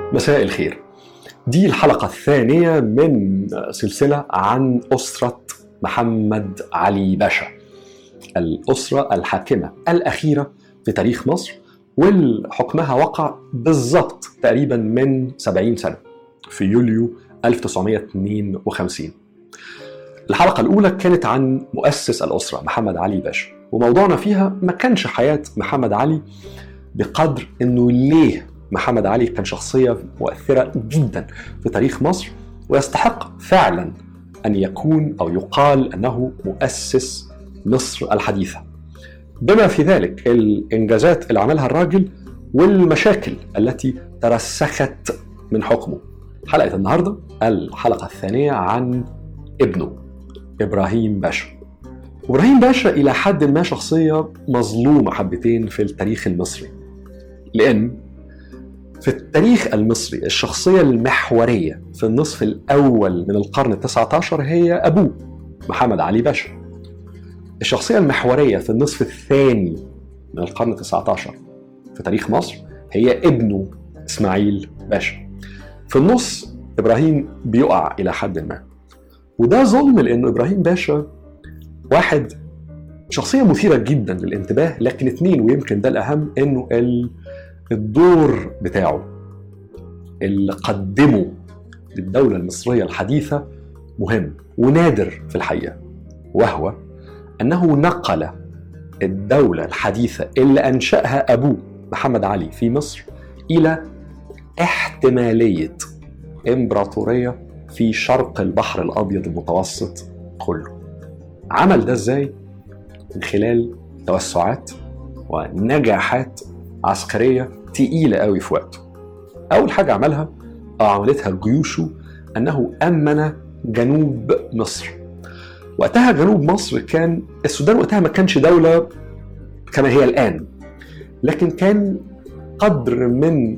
مساء الخير دي الحلقة الثانية من سلسلة عن أسرة محمد علي باشا الأسرة الحاكمة الأخيرة في تاريخ مصر والحكمها وقع بالضبط تقريبا من 70 سنة في يوليو 1952 الحلقة الأولى كانت عن مؤسس الأسرة محمد علي باشا وموضوعنا فيها ما كانش حياة محمد علي بقدر انه ليه محمد علي كان شخصية مؤثرة جدا في تاريخ مصر ويستحق فعلا أن يكون أو يقال أنه مؤسس مصر الحديثة بما في ذلك الإنجازات اللي عملها الراجل والمشاكل التي ترسخت من حكمه حلقة النهاردة الحلقة الثانية عن ابنه إبراهيم باشا إبراهيم باشا إلى حد ما شخصية مظلومة حبتين في التاريخ المصري لأن في التاريخ المصري الشخصية المحورية في النصف الأول من القرن التسعة عشر هي أبوه محمد علي باشا الشخصية المحورية في النصف الثاني من القرن التسعة عشر في تاريخ مصر هي ابنه إسماعيل باشا في النص إبراهيم بيقع إلى حد ما وده ظلم لأنه إبراهيم باشا واحد شخصية مثيرة جدا للانتباه لكن اثنين ويمكن ده الأهم إنه الدور بتاعه اللي قدمه للدولة المصرية الحديثة مهم ونادر في الحقيقة وهو أنه نقل الدولة الحديثة اللي أنشأها أبوه محمد علي في مصر إلى احتمالية إمبراطورية في شرق البحر الأبيض المتوسط كله عمل ده إزاي؟ من خلال توسعات ونجاحات عسكرية تقيلة قوي في وقته أول حاجة عملها أو عملتها جيوشه أنه أمن جنوب مصر وقتها جنوب مصر كان السودان وقتها ما كانش دولة كما هي الآن لكن كان قدر من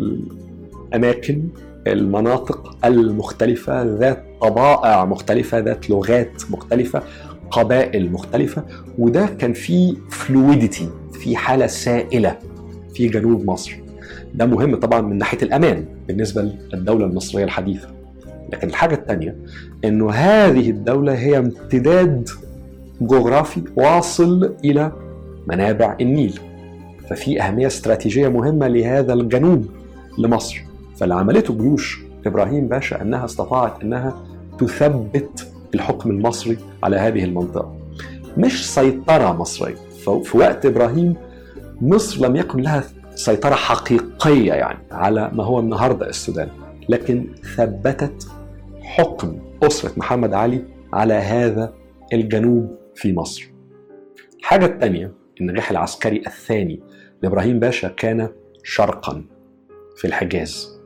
الأماكن المناطق المختلفة ذات طبائع مختلفة ذات لغات مختلفة قبائل مختلفة وده كان فيه فلويديتي في حالة سائلة في جنوب مصر ده مهم طبعا من ناحيه الامان بالنسبه للدوله المصريه الحديثه لكن الحاجه الثانيه انه هذه الدوله هي امتداد جغرافي واصل الى منابع النيل ففي اهميه استراتيجيه مهمه لهذا الجنوب لمصر فاللي عملته جيوش ابراهيم باشا انها استطاعت انها تثبت الحكم المصري على هذه المنطقه مش سيطره مصريه في وقت ابراهيم مصر لم يكن لها سيطرة حقيقية يعني على ما هو النهاردة السودان لكن ثبتت حكم أسرة محمد علي على هذا الجنوب في مصر الحاجة الثانية النجاح العسكري الثاني لإبراهيم باشا كان شرقا في الحجاز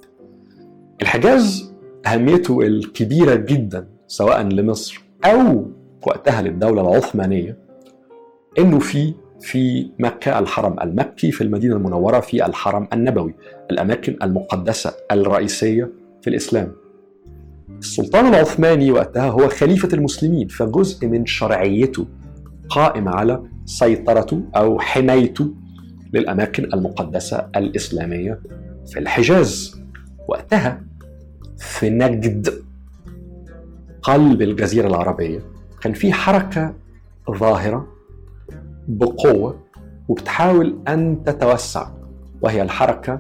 الحجاز أهميته الكبيرة جدا سواء لمصر أو وقتها للدولة العثمانية إنه في في مكة الحرم المكي في المدينة المنورة في الحرم النبوي الأماكن المقدسة الرئيسية في الإسلام السلطان العثماني وقتها هو خليفة المسلمين فجزء من شرعيته قائم على سيطرته أو حمايته للأماكن المقدسة الإسلامية في الحجاز وقتها في نجد قلب الجزيرة العربية كان في حركة ظاهرة بقوة وبتحاول أن تتوسع وهي الحركة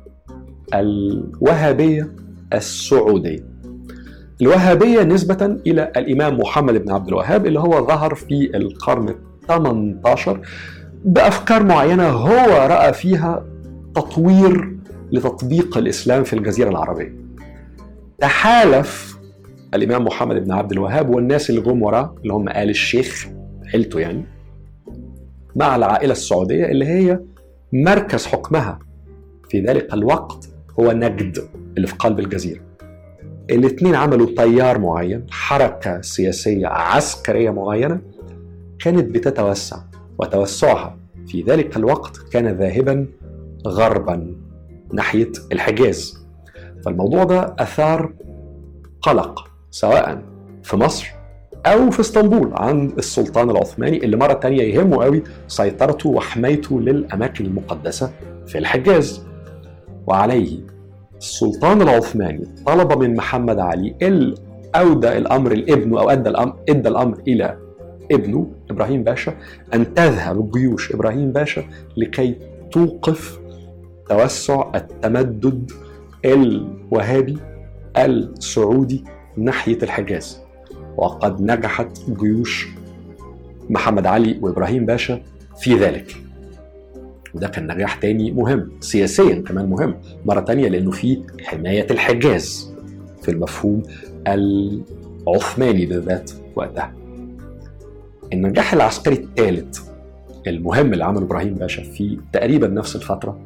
الوهابية السعودية الوهابية نسبة إلى الإمام محمد بن عبد الوهاب اللي هو ظهر في القرن 18 بأفكار معينة هو رأى فيها تطوير لتطبيق الإسلام في الجزيرة العربية تحالف الإمام محمد بن عبد الوهاب والناس اللي جم وراه اللي هم آل الشيخ عيلته يعني مع العائلة السعودية اللي هي مركز حكمها في ذلك الوقت هو نجد اللي في قلب الجزيرة الاثنين عملوا تيار معين حركة سياسية عسكرية معينة كانت بتتوسع وتوسعها في ذلك الوقت كان ذاهبا غربا ناحية الحجاز فالموضوع ده أثار قلق سواء في مصر او في اسطنبول عند السلطان العثماني اللي مره تانية يهمه قوي سيطرته وحمايته للاماكن المقدسه في الحجاز وعليه السلطان العثماني طلب من محمد علي ال اودى الامر لابنه او ادى الامر ادى الامر الى ابنه ابراهيم باشا ان تذهب جيوش ابراهيم باشا لكي توقف توسع التمدد الوهابي السعودي ناحيه الحجاز وقد نجحت جيوش محمد علي وابراهيم باشا في ذلك وده كان نجاح تاني مهم سياسيا كمان مهم مرة تانية لأنه في حماية الحجاز في المفهوم العثماني بالذات وقتها النجاح العسكري الثالث المهم اللي عمله ابراهيم باشا في تقريبا نفس الفتره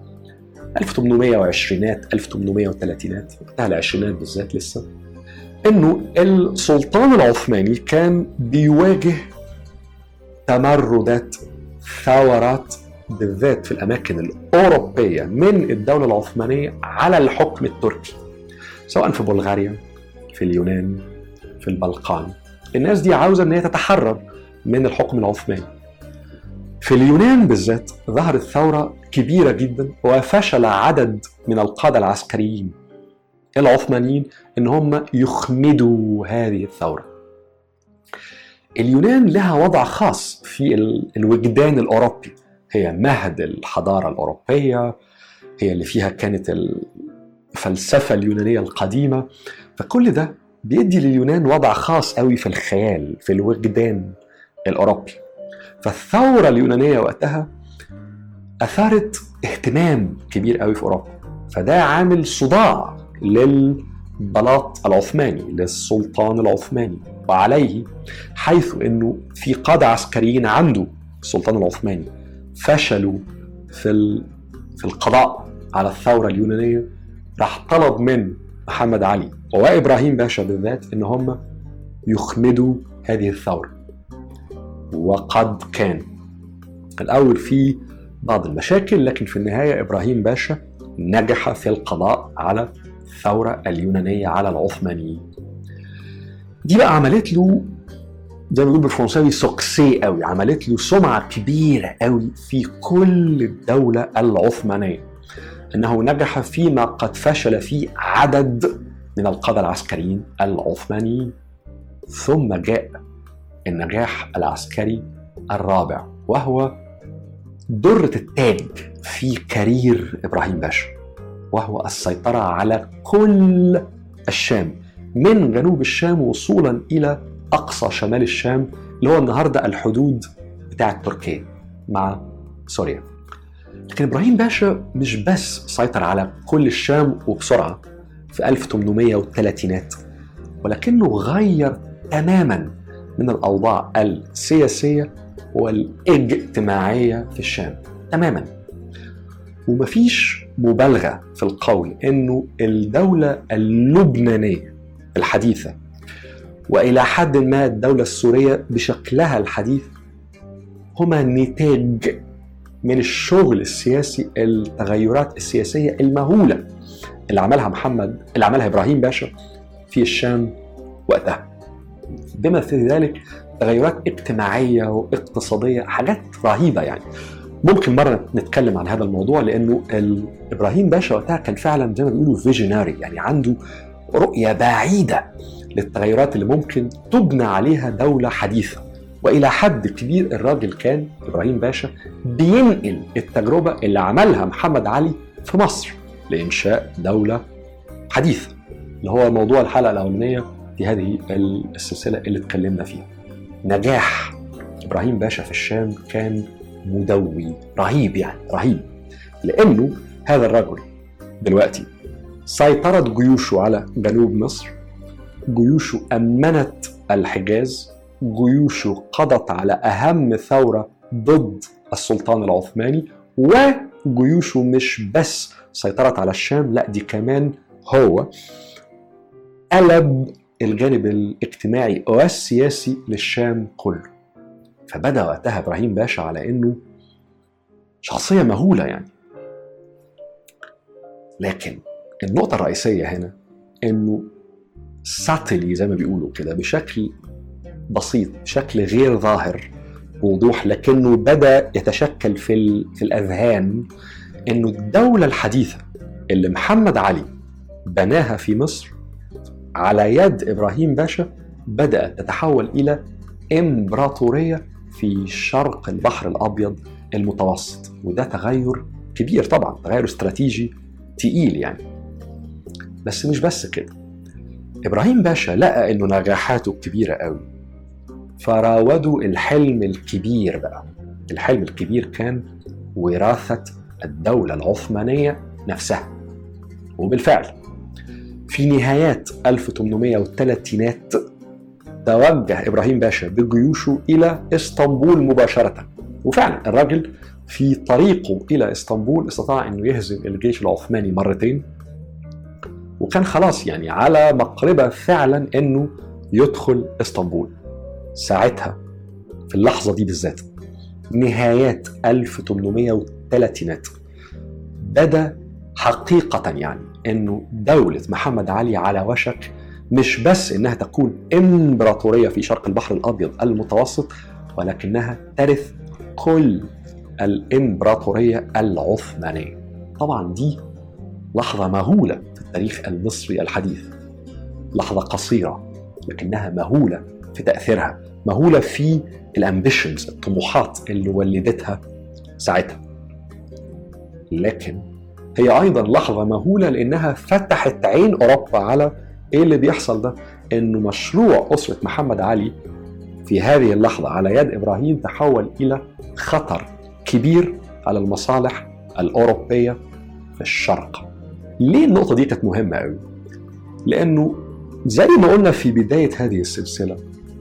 1820 1830 وقتها العشرينات بالذات لسه انه السلطان العثماني كان بيواجه تمردات ثورات بالذات في الاماكن الاوروبيه من الدوله العثمانيه على الحكم التركي سواء في بلغاريا في اليونان في البلقان الناس دي عاوزه ان هي تتحرر من الحكم العثماني في اليونان بالذات ظهرت ثورة كبيرة جدا وفشل عدد من القادة العسكريين العثمانيين ان هم يخمدوا هذه الثورة اليونان لها وضع خاص في الوجدان الأوروبي هي مهد الحضارة الأوروبية هي اللي فيها كانت الفلسفة اليونانية القديمة فكل ده بيدي لليونان وضع خاص قوي في الخيال في الوجدان الأوروبي فالثورة اليونانية وقتها أثارت اهتمام كبير قوي في أوروبا فده عامل صداع للبلاط العثماني للسلطان العثماني وعليه حيث انه في قادة عسكريين عنده السلطان العثماني فشلوا في في القضاء على الثورة اليونانية راح طلب من محمد علي وإبراهيم باشا بالذات إن هم يخمدوا هذه الثورة وقد كان الأول في بعض المشاكل لكن في النهاية إبراهيم باشا نجح في القضاء على الثورة اليونانية على العثمانيين دي بقى عملت له زي ما بيقول بالفرنساوي سوكسي قوي عملت له سمعة كبيرة قوي في كل الدولة العثمانية انه نجح فيما قد فشل فيه عدد من القادة العسكريين العثمانيين ثم جاء النجاح العسكري الرابع وهو درة التاج في كارير إبراهيم باشا وهو السيطرة على كل الشام من جنوب الشام وصولا إلى أقصى شمال الشام اللي هو النهاردة الحدود بتاعة تركيا مع سوريا لكن إبراهيم باشا مش بس سيطر على كل الشام وبسرعة في 1830 ولكنه غير تماما من الاوضاع السياسيه والاجتماعيه في الشام تماما ومفيش مبالغه في القول انه الدوله اللبنانيه الحديثه والى حد ما الدوله السوريه بشكلها الحديث هما نتاج من الشغل السياسي التغيرات السياسيه المهوله اللي عملها محمد اللي عملها ابراهيم باشا في الشام وقتها بما في ذلك تغيرات اجتماعيه واقتصاديه حاجات رهيبه يعني ممكن مره نتكلم عن هذا الموضوع لانه ابراهيم باشا وقتها كان فعلا زي ما بيقولوا فيجناري يعني عنده رؤيه بعيده للتغيرات اللي ممكن تبنى عليها دوله حديثه والى حد كبير الراجل كان ابراهيم باشا بينقل التجربه اللي عملها محمد علي في مصر لانشاء دوله حديثه اللي هو موضوع الحلقه الاولانيه في هذه السلسلة اللي اتكلمنا فيها نجاح إبراهيم باشا في الشام كان مدوي رهيب يعني رهيب لأنه هذا الرجل دلوقتي سيطرت جيوشه على جنوب مصر جيوشه أمنت الحجاز جيوشه قضت على أهم ثورة ضد السلطان العثماني وجيوشه مش بس سيطرت على الشام لا دي كمان هو قلب الجانب الاجتماعي والسياسي للشام كله فبدا وقتها ابراهيم باشا على انه شخصيه مهوله يعني لكن النقطه الرئيسيه هنا انه ساتلي زي ما بيقولوا كده بشكل بسيط بشكل غير ظاهر بوضوح لكنه بدا يتشكل في في الاذهان انه الدوله الحديثه اللي محمد علي بناها في مصر على يد ابراهيم باشا بدات تتحول الى امبراطوريه في شرق البحر الابيض المتوسط وده تغير كبير طبعا تغير استراتيجي تقيل يعني بس مش بس كده ابراهيم باشا لقى انه نجاحاته كبيره قوي فراودوا الحلم الكبير بقى الحلم الكبير كان وراثه الدوله العثمانيه نفسها وبالفعل في نهايات 1830 توجه ابراهيم باشا بجيوشه الى اسطنبول مباشره وفعلا الراجل في طريقه الى اسطنبول استطاع انه يهزم الجيش العثماني مرتين وكان خلاص يعني على مقربه فعلا انه يدخل اسطنبول ساعتها في اللحظه دي بالذات نهايات 1830 بدا حقيقه يعني انه دوله محمد علي على وشك مش بس انها تكون امبراطوريه في شرق البحر الابيض المتوسط ولكنها ترث كل الامبراطوريه العثمانيه. طبعا دي لحظه مهوله في التاريخ المصري الحديث. لحظه قصيره لكنها مهوله في تاثيرها، مهوله في الامبيشنز الطموحات اللي ولدتها ساعتها. لكن هي ايضا لحظه مهوله لانها فتحت عين اوروبا على ايه اللي بيحصل ده؟ انه مشروع اسره محمد علي في هذه اللحظه على يد ابراهيم تحول الى خطر كبير على المصالح الاوروبيه في الشرق. ليه النقطه دي كانت مهمه قوي؟ لانه زي ما قلنا في بدايه هذه السلسله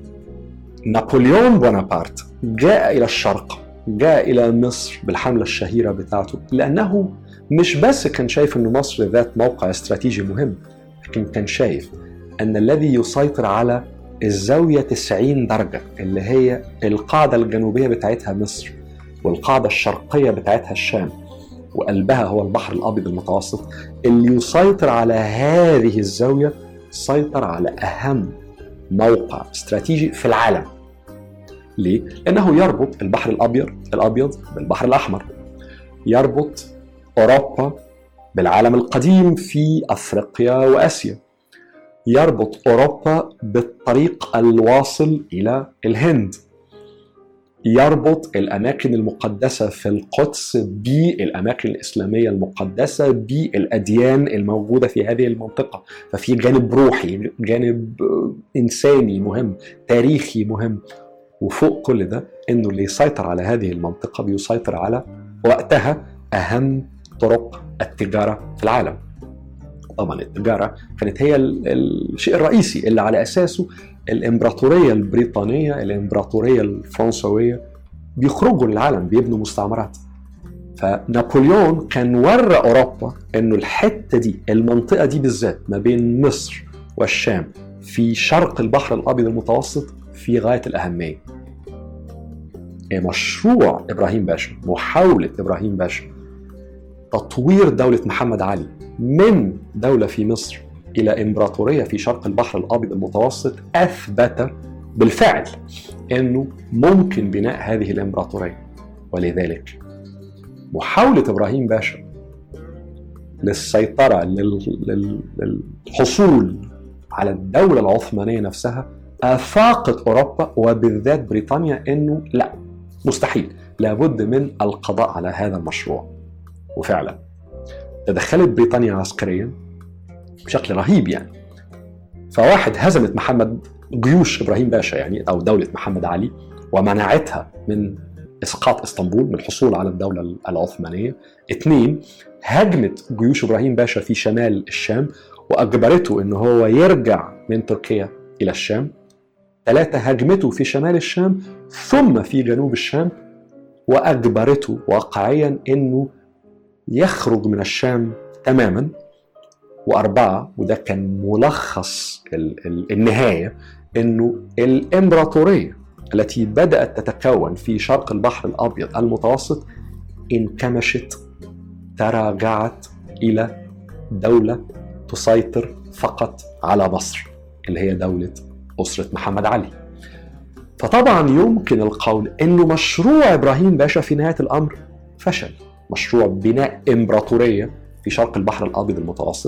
نابليون بونابرت جاء الى الشرق جاء الى مصر بالحمله الشهيره بتاعته لانه مش بس كان شايف ان مصر ذات موقع استراتيجي مهم لكن كان شايف ان الذي يسيطر على الزاوية 90 درجة اللي هي القاعدة الجنوبية بتاعتها مصر والقاعدة الشرقية بتاعتها الشام وقلبها هو البحر الأبيض المتوسط اللي يسيطر على هذه الزاوية سيطر على أهم موقع استراتيجي في العالم ليه؟ لأنه يربط البحر الأبيض الأبيض بالبحر الأحمر يربط أوروبا بالعالم القديم في أفريقيا وآسيا يربط أوروبا بالطريق الواصل إلى الهند يربط الأماكن المقدسة في القدس بالأماكن الإسلامية المقدسة بالأديان الموجودة في هذه المنطقة ففي جانب روحي جانب إنساني مهم تاريخي مهم وفوق كل ده انه اللي يسيطر على هذه المنطقه بيسيطر على وقتها اهم طرق التجاره في العالم. طبعا التجاره كانت هي الشيء الرئيسي اللي على اساسه الامبراطوريه البريطانيه، الامبراطوريه الفرنسويه بيخرجوا للعالم بيبنوا مستعمرات. فنابليون كان ورى اوروبا انه الحته دي المنطقه دي بالذات ما بين مصر والشام في شرق البحر الابيض المتوسط في غايه الاهميه. مشروع ابراهيم باشا، محاوله ابراهيم باشا تطوير دوله محمد علي من دوله في مصر الى امبراطوريه في شرق البحر الابيض المتوسط اثبت بالفعل انه ممكن بناء هذه الامبراطوريه ولذلك محاوله ابراهيم باشا للسيطره للحصول على الدوله العثمانيه نفسها افاقت اوروبا وبالذات بريطانيا انه لا مستحيل لابد من القضاء على هذا المشروع وفعلا تدخلت بريطانيا عسكريا بشكل رهيب يعني فواحد هزمت محمد جيوش ابراهيم باشا يعني او دوله محمد علي ومنعتها من اسقاط اسطنبول من الحصول على الدوله العثمانيه. اثنين هاجمت جيوش ابراهيم باشا في شمال الشام واجبرته ان هو يرجع من تركيا الى الشام. ثلاثه هاجمته في شمال الشام ثم في جنوب الشام واجبرته واقعيا انه يخرج من الشام تماما وأربعة وده كان ملخص النهاية إنه الإمبراطورية التي بدأت تتكون في شرق البحر الأبيض المتوسط انكمشت تراجعت إلى دولة تسيطر فقط على مصر اللي هي دولة أسرة محمد علي فطبعا يمكن القول انه مشروع ابراهيم باشا في نهايه الامر فشل مشروع بناء امبراطوريه في شرق البحر الابيض المتوسط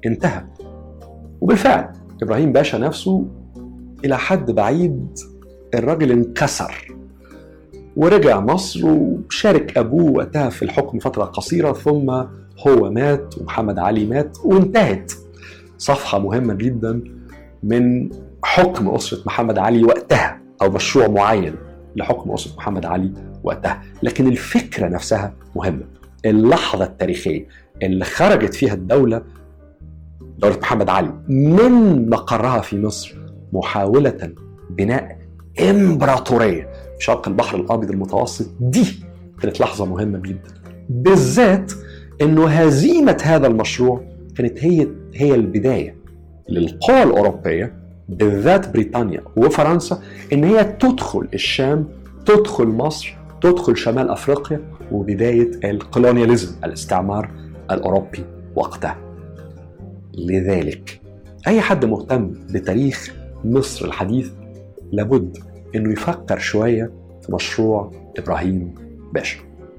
انتهى وبالفعل ابراهيم باشا نفسه الى حد بعيد الراجل انكسر ورجع مصر وشارك ابوه وقتها في الحكم فتره قصيره ثم هو مات ومحمد علي مات وانتهت صفحه مهمه جدا من حكم اسره محمد علي وقتها او مشروع معين لحكم اسره محمد علي وقتها لكن الفكره نفسها مهمه اللحظه التاريخيه اللي خرجت فيها الدوله دوله محمد علي من مقرها في مصر محاوله بناء امبراطوريه في شرق البحر الابيض المتوسط دي كانت لحظه مهمه جدا بالذات انه هزيمه هذا المشروع كانت هي هي البدايه للقوى الاوروبيه بالذات بريطانيا وفرنسا ان هي تدخل الشام تدخل مصر تدخل شمال افريقيا وبدايه الكولونياليزم الاستعمار الاوروبي وقتها لذلك اي حد مهتم بتاريخ مصر الحديث لابد انه يفكر شويه في مشروع ابراهيم باشا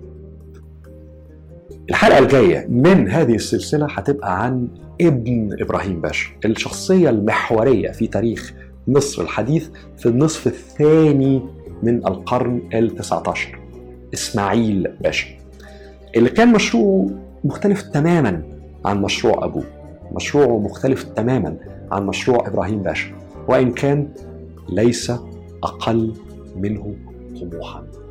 الحلقه الجايه من هذه السلسله هتبقى عن ابن ابراهيم باشا الشخصيه المحوريه في تاريخ مصر الحديث في النصف الثاني من القرن ال19 اسماعيل باشا اللي كان مشروعه مختلف تماما عن مشروع ابوه مشروعه مختلف تماما عن مشروع ابراهيم باشا وان كان ليس اقل منه طموحا